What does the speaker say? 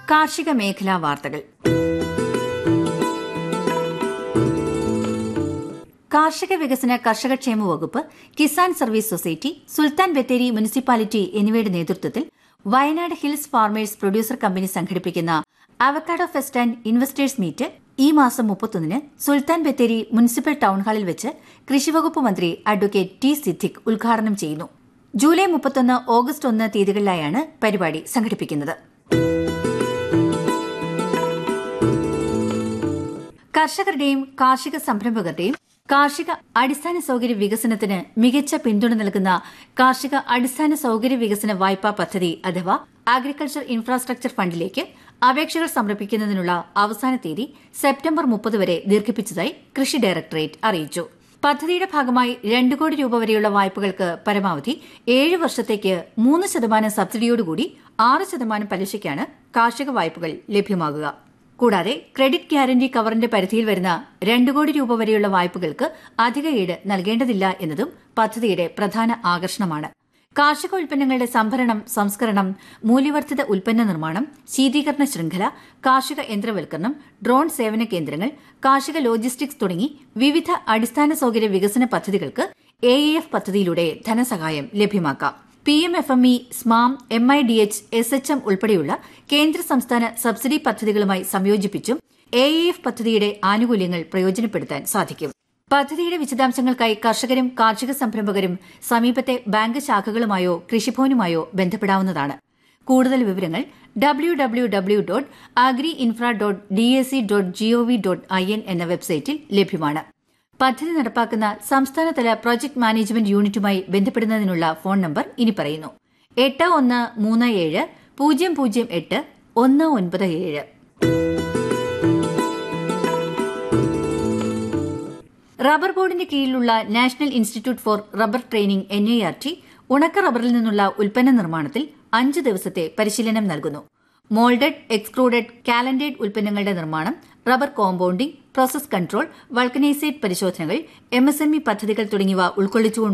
കാർഷിക മേഖലാ വാർത്തകൾ കാർഷിക വികസന കർഷകക്ഷേമ വകുപ്പ് Kisan service society Sultan Bathery municipality എന്നിവയുടെ നേതൃത്വത്തിൽ Wayanad hills farmers producer company സംഘടിപ്പിക്കുന്ന avocado fest and investors meet ഈ മാസം മുപ്പത്തൊന്നിന് സുൽത്താൻ ബത്തേരി മുനിസിപ്പൽ ടൌൺഹാളിൽ വെച്ച് കൃഷിവകുപ്പ് മന്ത്രി അഡ്വക്കേറ്റ് ടി സിദ്ദിഖ് ഉദ്ഘാടനം ചെയ്യുന്നു ജൂലൈ മുപ്പത്തൊന്ന് ഓഗസ്റ്റ് ഒന്ന് തീയതികളിലായാണ് പരിപാടി സംഘടിപ്പിക്കുന്നത് കർഷകരുടെയും കാർഷിക സംരംഭകരുടെയും കാർഷിക അടിസ്ഥാന സൌകര്യ വികസനത്തിന് മികച്ച പിന്തുണ നൽകുന്ന കാർഷിക അടിസ്ഥാന സൌകര്യ വികസന വായ്പാ പദ്ധതി അഥവാ അഗ്രികൾച്ചർ ഇൻഫ്രാസ്ട്രക്ചർ ഫണ്ടിലേക്ക് അപേക്ഷകൾ സമർപ്പിക്കുന്നതിനുള്ള അവസാന തീയതി സെപ്റ്റംബർ മുപ്പത് വരെ ദീർഘിപ്പിച്ചതായി കൃഷി ഡയറക്ടറേറ്റ് അറിയിച്ചു പദ്ധതിയുടെ ഭാഗമായി രണ്ട് കോടി രൂപ വരെയുള്ള വായ്പകൾക്ക് പരമാവധി ഏഴ് വർഷത്തേക്ക് മൂന്ന് ശതമാനം സബ്സിഡിയോടുകൂടി ആറ് ശതമാനം പലിശയ്ക്കാണ് കാർഷിക വായ്പകൾ ലഭ്യമാകുക കൂടാതെ ക്രെഡിറ്റ് ഗ്യാരണ്ടി കവറിന്റെ പരിധിയിൽ വരുന്ന രണ്ട് കോടി രൂപ വരെയുള്ള വായ്പകൾക്ക് അധിക ഈട് നൽകേണ്ടതില്ല എന്നതും പദ്ധതിയുടെ പ്രധാന ആകർഷണമാണ് കാർഷിക ഉൽപ്പന്നങ്ങളുടെ സംഭരണം സംസ്കരണം മൂല്യവർദ്ധിത ഉൽപ്പന്ന നിർമ്മാണം ശീതീകരണ ശൃംഖല കാർഷിക യന്ത്രവൽക്കരണം ഡ്രോൺ സേവന കേന്ദ്രങ്ങൾ കാർഷിക ലോജിസ്റ്റിക്സ് തുടങ്ങി വിവിധ അടിസ്ഥാന സൌകര്യ വികസന പദ്ധതികൾക്ക് എ പദ്ധതിയിലൂടെ ധനസഹായം ലഭ്യമാക്കാം P M F M E SMAM M I D H S H M ഉൾപ്പെടെയുള്ള കേന്ദ്ര സംസ്ഥാന സബ്സിഡി പദ്ധതികളുമായി സംയോജിപ്പിച്ചും എ എഫ് പദ്ധതിയുടെ ആനുകൂല്യങ്ങൾ പ്രയോജനപ്പെടുത്താൻ സാധിക്കും പദ്ധതിയുടെ വിശദാംശങ്ങൾക്കായി കർഷകരും കാർഷിക സംരംഭകരും സമീപത്തെ ബാങ്ക് ശാഖകളുമായോ കൃഷിഭവനുമായോ ബന്ധപ്പെടാവുന്നതാണ് കൂടുതൽ വിവരങ്ങൾ W W W dot agri infra dot D A C dot gov dot I N എന്ന വെബ്സൈറ്റിൽ ലഭ്യമാണ് പദ്ധതി നടപ്പാക്കുന്ന സംസ്ഥാനതല പ്രോജക്ട് മാനേജ്മെന്റ് യൂണിറ്റുമായി ബന്ധപ്പെടുന്നതിനുള്ള ഫോൺ നമ്പർ ഇനി പറയുന്നു എട്ട് ഒന്ന് മൂന്ന് ഏഴ് പൂജ്യം പൂജ്യം എട്ട് ഒന്ന് ഒൻപത് ഏഴ് റബ്ബർ ബോർഡിന്റെ കീഴിലുള്ള national institute for rubber training N I R T ഉണക്ക റബ്ബറിൽ നിന്നുള്ള ഉൽപ്പന്ന നിർമ്മാണത്തിൽ അഞ്ച് ദിവസത്തെ പരിശീലനം നൽകുന്നു മോൾഡഡ് എക്സ്ക്രൂഡഡ് കാലൻഡേഡ് ഉൽപ്പന്നങ്ങളുടെ നിർമ്മാണം rubber compounding process control vulcanizate പരിശോധനകൾ എം എസ് എം ഇ പദ്ധതികൾ തുടങ്ങിയവ ഉൾക്കൊള്ളിച്ചുകൊണ്ട്